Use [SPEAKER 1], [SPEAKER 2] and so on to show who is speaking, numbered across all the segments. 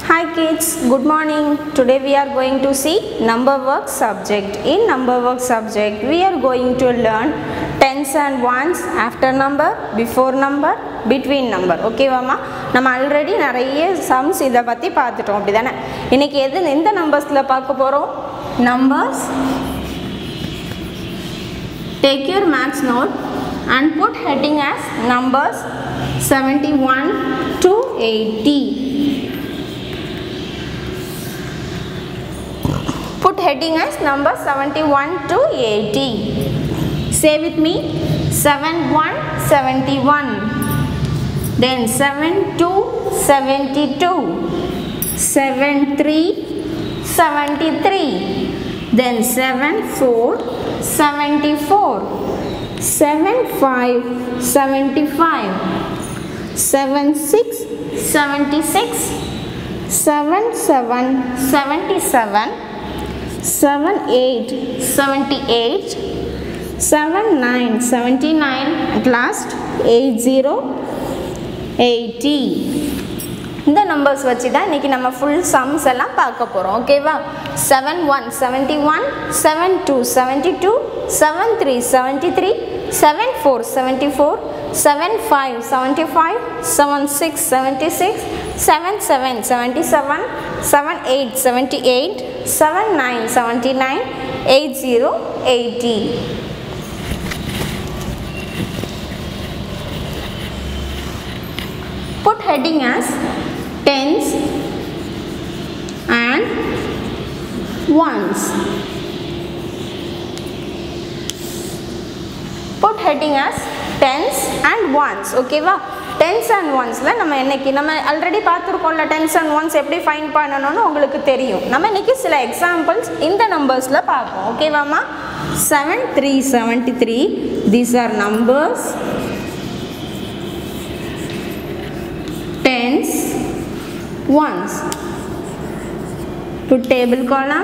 [SPEAKER 1] Hi kids, good morning. Today we are going to see number work subject. In number work subject, we are going to learn tens and ones, after number, before number, between number. ஓகேவாம்மா நம்ம already நிறைய sums இதை பற்றி பார்த்துட்டோம் அப்படி தானே இன்னைக்கு எது எந்த நம்பர்ஸில் பார்க்க போகிறோம் numbers Take your max note and put heading as numbers 71 to 80. Put heading as number 71 to 80. Say with me 71 71. Then 72 72. 73 73. Then 74 74. 75 75. 76 76. 77 77. 78 78. 79 79. At last 80 80. இந்த நம்பர்ஸ் வச்சு தான் இன்றைக்கி நம்ம ஃபுல் சம்ஸ் எல்லாம் பார்க்க போகிறோம் ஓகேவா seven one seventy one seven two seventy two seven three seventy three seven four seventy four seven five seventy five seven six seventy six seven seven seventy seven seven eight seventy eight seven nine seventy nine eight zero eighty put heading as tens and ones put heading as tens and ones ஓகேவா tens and ஒன்ஸில் நம்ம இன்னைக்கு நம்ம already பார்த்துருக்கோம்ல tens and ones எப்படி find பண்ணணும்னு உங்களுக்கு தெரியும் நம்ம இன்னைக்கு சில எக்ஸாம்பிள்ஸ் இந்த நம்பர்ஸில் பார்ப்போம் ஓகேவாம்மா seven three seventy three these are numbers tens ones put table column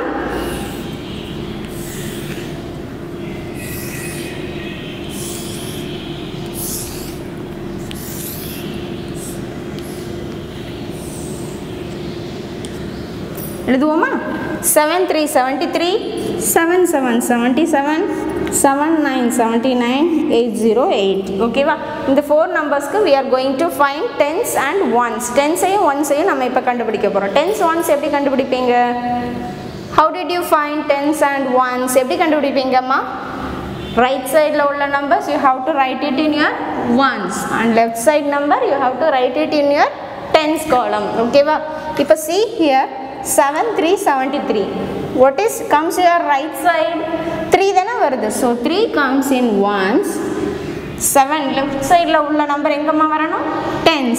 [SPEAKER 1] எழுதுவோமா seven three seventy three seven seven seventy seven seven nine seventy nine eight zero eight ஓகேவா இந்த ஃபோர் நம்பர்ஸ்க்கு we are going to find tens and ones டென்ஸையும் ஒன்ஸையும் நம்ம இப்போ கண்டுபிடிக்க போகிறோம் டென்ஸ் ஒன்ஸ் எப்படி கண்டுபிடிப்பீங்க how did you find tens and ones எப்படி கண்டுபிடிப்பீங்கம்மா ரைட் சைடில் உள்ள numbers you have to write it in your ones and left side number you have to write it in your tens column ஓகேவா இப்போ see here 7 3 73 what is comes your right side 3 தானே வருது so 3 comes in ones 7 left sideல உள்ள number எங்கம்மா வரணும் tens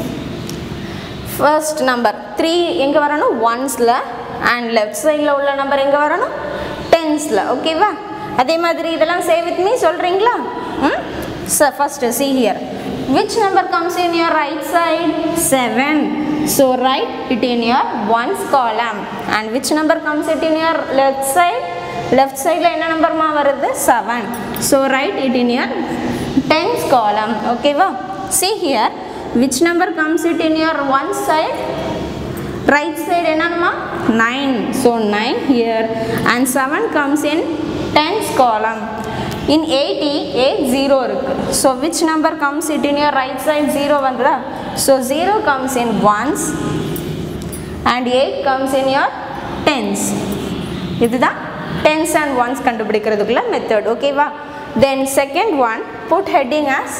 [SPEAKER 1] first number 3 எங்க வரணும் onesல and left sideல உள்ள நம்பர் எங்க வரணும் tensல ஓகேவா அதே மாதிரி இதெல்லாம் say with me சொல்றீங்களா ம் so first see here which number comes in your right side 7 so write it in your ones column and which number comes it in your left side left side என்ன நம்பர்மா வருது 7 so write it in your tens column okay va see here which number comes it in your one side right side என்னம்மா 9 so 9 here and 7 comes in tens column in 80 8 0 இருக்கு so which number comes it in your right side 0 வந்ததா so 0 comes in ones and 8 comes in your tens இதுதான் tens and ones கண்டுபிடிக்கிறதுக்குள்ள method ஓகேவா then second one put heading as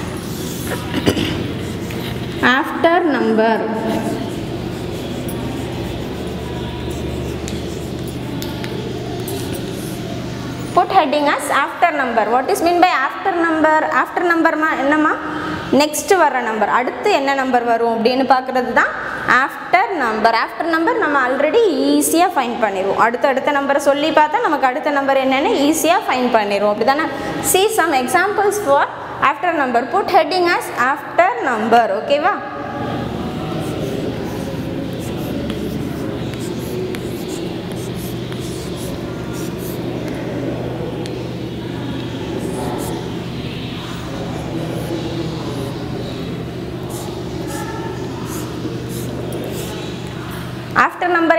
[SPEAKER 1] after number put heading as after number what is mean by after number after number மா என்னம்மா next வர number அடுத்து என்ன number வரும் அப்படின்னு பார்க்குறது தான் ஆஃப்டர் நம்பர் ஆஃப்டர் நம்பர் நம்ம ஆல்ரெடி ஈஸியாக ஃபைன் பண்ணிடுவோம் அடுத்த அடுத்த நம்பரை சொல்லி பார்த்தா நமக்கு அடுத்த நம்பர் என்னென்னு ஈஸியாக ஃபைன் பண்ணிடுவோம் அப்படி தானே see some examples for after number put heading as after number ஓகேவா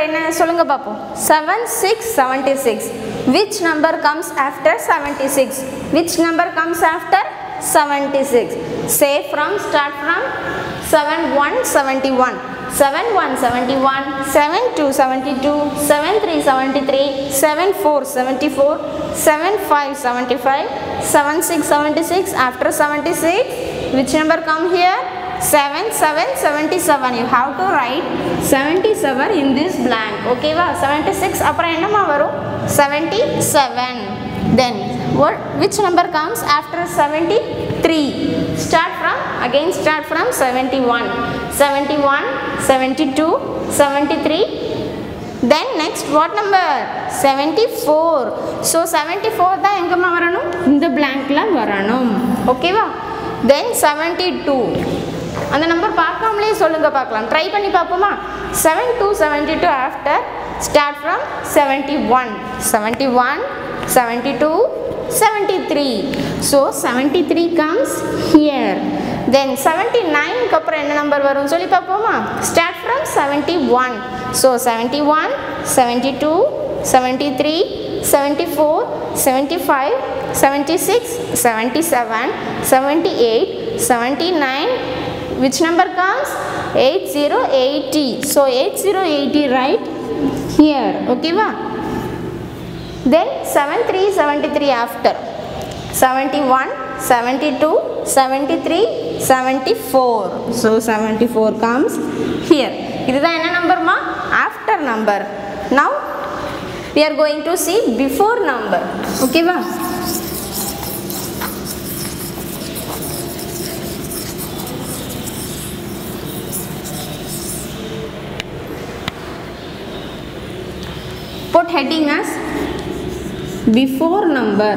[SPEAKER 1] நம்பர் என்ன சொல்லுங்க பார்ப்போம் seven six seventy six which number comes after seventy six which number comes after seventy six say from start from seven one seventy one seven one seventy one seven two seventy two seven three seventy three seven four seventy four seven five seventy five seven six seventy six after seventy six which number come here 7 7 77 you have to write 77 in this blank okay வா 76 அப்புறம் என்னமா வரும் 77 then what which number comes after 73 start from again start from 71 71 72 73 then next what number 74 so 74 தான் எங்கம்மா வரணும் இந்த blankல வரணும் ஓகேவா then 72 அந்த நம்பர் பார்க்காமலே சொல்லுங்க பார்க்கலாம் ட்ரை பண்ணி பார்ப்போமா seven two seventy two after start from seventy one seventy one seventy two seventy three so seventy three comes here then seventy நைனுக்கு அப்புறம் என்ன நம்பர் வரும் சொல்லி பார்ப்போமா start from seventy one so seventy one seventy two seventy three seventy four seventy five seventy six seventy seven seventy eight seventy nine which number comes 8080 so 8080 right here okay va then 7373 after 71 72 73 74 so 74 comes here இதுதான் என்ன நம்பர்மா after number now we are going to see before number okay va put heading as before number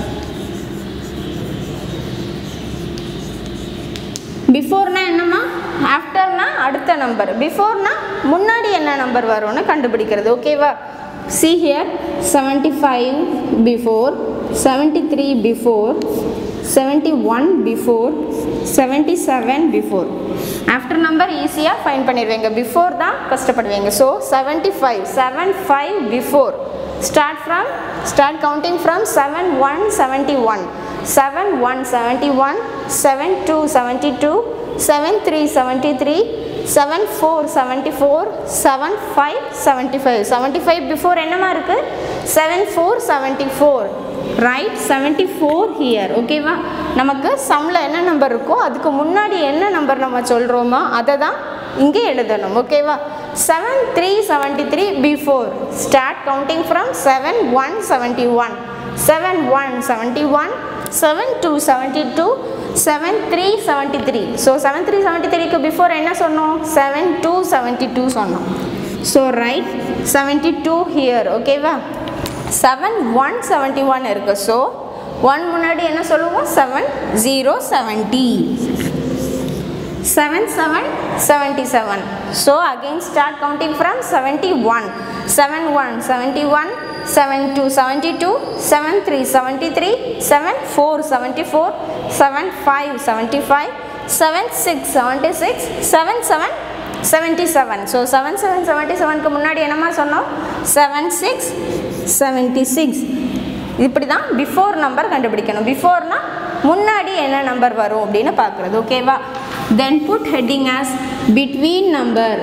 [SPEAKER 1] பிஃபோர்னா என்னம்மா ஆஃப்டர்னா அடுத்த number பிஃபோர்னா முன்னாடி என்ன number வரும்னு கண்டுபிடிக்கிறது ஓகேவா see here seventy five before seventy three before seventy one before seventy seven before after number ஈஸியாக ஃபைன் பண்ணிடுவீங்க பிஃபோர் தான் கஷ்டப்படுவீங்க so seventy five seven five before start from start counting from seven one seventy one seven one seventy one seven two seventy two seven three seventy three seven four seventy four seven five seventy five seventy five before என்னமா இருக்குது seven four seventy four right seventy four here ஓகேவா நமக்கு சம்மில் என்ன number இருக்கோ அதுக்கு முன்னாடி என்ன நம்பர் நம்ம சொல்கிறோமோ அதை தான் இங்கே எழுதணும் ஓகேவா seven three seventy three before start counting from seven one seventy one seven one seventy one seven two seventy two seven three seventy three so seven three seventy த்ரீக்கு பிஃபோர் என்ன சொன்னோம் செவன் டூ செவன்ட்டி டூ சொன்னோம் so right seventy two here ஓகேவா seven one seventy one இருக்குது so one முன்னாடி என்ன சொல்லுவோம் seven zero seventy seven seven seventy seven so again start counting from seventy one seven one seventy one seven two seventy two seven three seventy three seven four seventy four seven five seventy five seven six seventy six seven seven seventy seven so seven seven seventy செவனுக்கு முன்னாடி என்னமா சொன்னோம் seven six seventy six இப்படி தான் before number கண்டுபிடிக்கணும் பிஃபோர்னா முன்னாடி என்ன number வரும் அப்படின்னு பார்க்குறது ஓகேவா then put heading as between number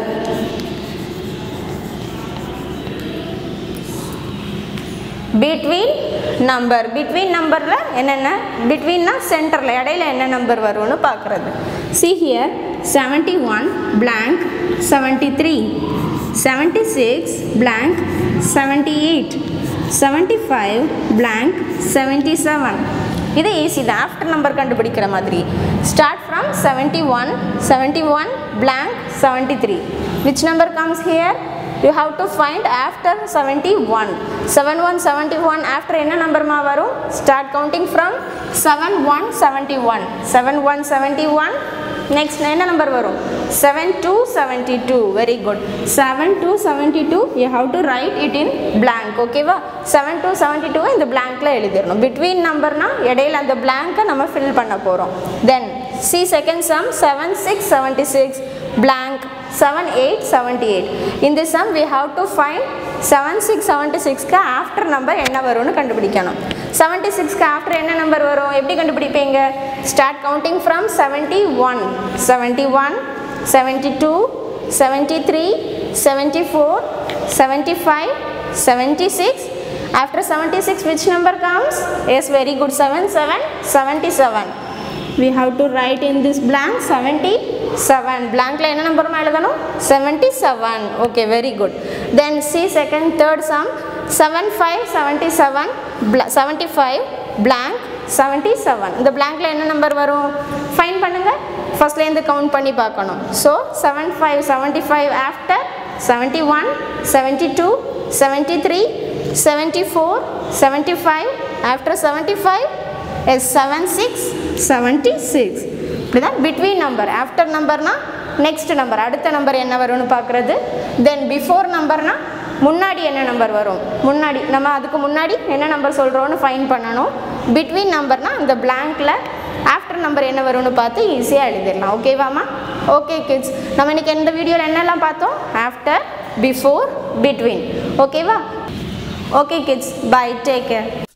[SPEAKER 1] between number between நம்பரில் என்னென்ன பிட்வீன்னா சென்டரில் இடையில என்ன நம்பர் வரும்னு பார்க்குறது see here seventy one blank seventy three seventy six blank seventy eight seventy five blank seventy seven இது ஈஸி தான் ஆஃப்டர் நம்பர் கண்டுபிடிக்கிற மாதிரி start from seventy one seventy one blank seventy three which number comes here you have to find after seventy one seven one seventy one after என்ன நம்பர்மா வரும் start counting from seven one seventy one seven one seventy one next என்ன number வரும் seven two seventy two very good seven two seventy two you have to write it in blank ஓகேவா seven two seventy two இந்த பிளாங்க்ல எழுதிடணும் between நம்பர்னா இடையில அந்த பிளாங்கை நம்ம fill பண்ண போகிறோம் then see second sum seven six seventy six blank 7 8 78 in this sum we have to find 7 6 76 க்கு after number என்ன வரும்னு கண்டுபிடிக்கணும் 76 க்கு after என்ன நம்பர் வரும் எப்படி கண்டுபிடிப்பீங்க start counting from 71 71 72 73 74 75 76 after 76 which number comes yes very good 7 7 77 we have to write in this blank 77 blankல என்ன number எழுதணும் 77 okay very good then see second third sum 7 5 77 bla- 75 blank 77 இந்த blankல என்ன நம்பர் வரும் fine பண்ணுங்க ஃபர்ஸ்ட்லேருந்து count பண்ணி பார்க்கணும் so seven five seventy five after seventy one seventy two seventy three seventy four seventy five after seventy five yes seven six seventy six இப்படிதான் between number after நம்பர்னா next number அடுத்த நம்பர் என்ன வரும்னு பார்க்குறது தென் பிஃபோர் நம்பர்னா முன்னாடி என்ன நம்பர் வரும் முன்னாடி நம்ம அதுக்கு முன்னாடி என்ன நம்பர் சொல்கிறோன்னு ஃபைன் பண்ணணும் பிட்வீன் நம்பர்னா இந்த பிளாங்க்ல ஆஃப்டர் நம்பர் என்ன வரும்னு பார்த்து ஈஸியாக எழுதிடலாம் ஓகேவாம்மா ஓகே கிட்ஸ் நம்ம இன்னைக்கு இந்த வீடியோவில் என்னெல்லாம் பார்த்தோம் ஆஃப்டர் பிஃபோர் பிட்வீன் ஓகேவா okay kids bye take care